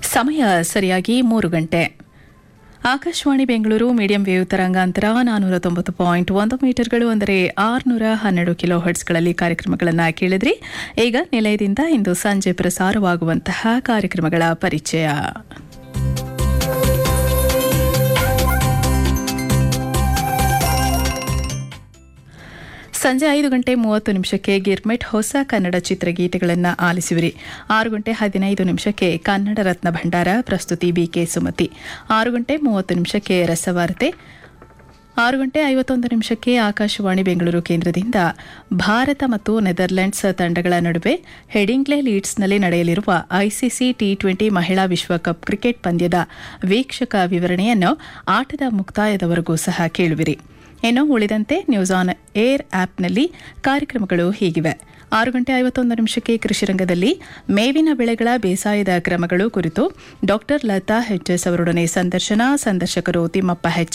ಸಮಯ ಸರಿಯಾಗಿ ಮೂರು ಗಂಟೆ ಆಕಾಶವಾಣಿ ಬೆಂಗಳೂರು ಮೀಡಿಯಂ ವೇವ್ ತರಂಗಾಂತರ ನಾನೂರ ತೊಂಬತ್ತು ಪಾಯಿಂಟ್ ಒಂದು ಮೀಟರ್ಗಳು ಅಂದರೆ ಆರುನೂರ ಹನ್ನೆರಡು ಕಿಲೋ ಹರ್ಟ್ಸ್ಗಳಲ್ಲಿ ಕಾರ್ಯಕ್ರಮಗಳನ್ನು ಕೇಳಿದ್ರಿ ಈಗ ನಿಲಯದಿಂದ ಇಂದು ಸಂಜೆ ಪ್ರಸಾರವಾಗುವಂತಹ ಕಾರ್ಯಕ್ರಮಗಳ ಪರಿಚಯ ಸಂಜೆ ಐದು ಗಂಟೆ ಮೂವತ್ತು ನಿಮಿಷಕ್ಕೆ ಗಿರ್ಮೆಟ್ ಹೊಸ ಕನ್ನಡ ಚಿತ್ರಗೀತೆಗಳನ್ನು ಆಲಿಸುವಿರಿ ಆರು ಗಂಟೆ ಹದಿನೈದು ನಿಮಿಷಕ್ಕೆ ಕನ್ನಡ ರತ್ನ ಭಂಡಾರ ಪ್ರಸ್ತುತಿ ಬಿಕೆ ಸುಮತಿ ಆರು ಗಂಟೆ ಮೂವತ್ತು ನಿಮಿಷಕ್ಕೆ ರಸವಾರ್ತೆ ಆರು ಗಂಟೆ ಐವತ್ತೊಂದು ನಿಮಿಷಕ್ಕೆ ಆಕಾಶವಾಣಿ ಬೆಂಗಳೂರು ಕೇಂದ್ರದಿಂದ ಭಾರತ ಮತ್ತು ನೆದರ್ಲೆಂಡ್ಸ್ ತಂಡಗಳ ನಡುವೆ ಹೆಡಿಂಗ್ಲೆ ಲೀಡ್ಸ್ನಲ್ಲಿ ನಡೆಯಲಿರುವ ಐಸಿಸಿ ಟಿ ಟ್ವೆಂಟಿ ಮಹಿಳಾ ವಿಶ್ವಕಪ್ ಕ್ರಿಕೆಟ್ ಪಂದ್ಯದ ವೀಕ್ಷಕ ವಿವರಣೆಯನ್ನು ಆಟದ ಮುಕ್ತಾಯದವರೆಗೂ ಸಹ ಕೇಳುವಿರಿ ಇನ್ನು ಉಳಿದಂತೆ ನ್ಯೂಸ್ ಆನ್ ಏರ್ ಆಪ್ನಲ್ಲಿ ಕಾರ್ಯಕ್ರಮಗಳು ಹೀಗಿವೆ ಆರು ಗಂಟೆ ಐವತ್ತೊಂದು ನಿಮಿಷಕ್ಕೆ ಕೃಷಿ ರಂಗದಲ್ಲಿ ಮೇವಿನ ಬೆಳೆಗಳ ಬೇಸಾಯದ ಕ್ರಮಗಳು ಕುರಿತು ಡಾಕ್ಟರ್ ಲತಾ ಹೆಚ್ಎಸ್ ಅವರೊಡನೆ ಸಂದರ್ಶನ ಸಂದರ್ಶಕರು ತಿಮ್ಮಪ್ಪ ಹೆಚ್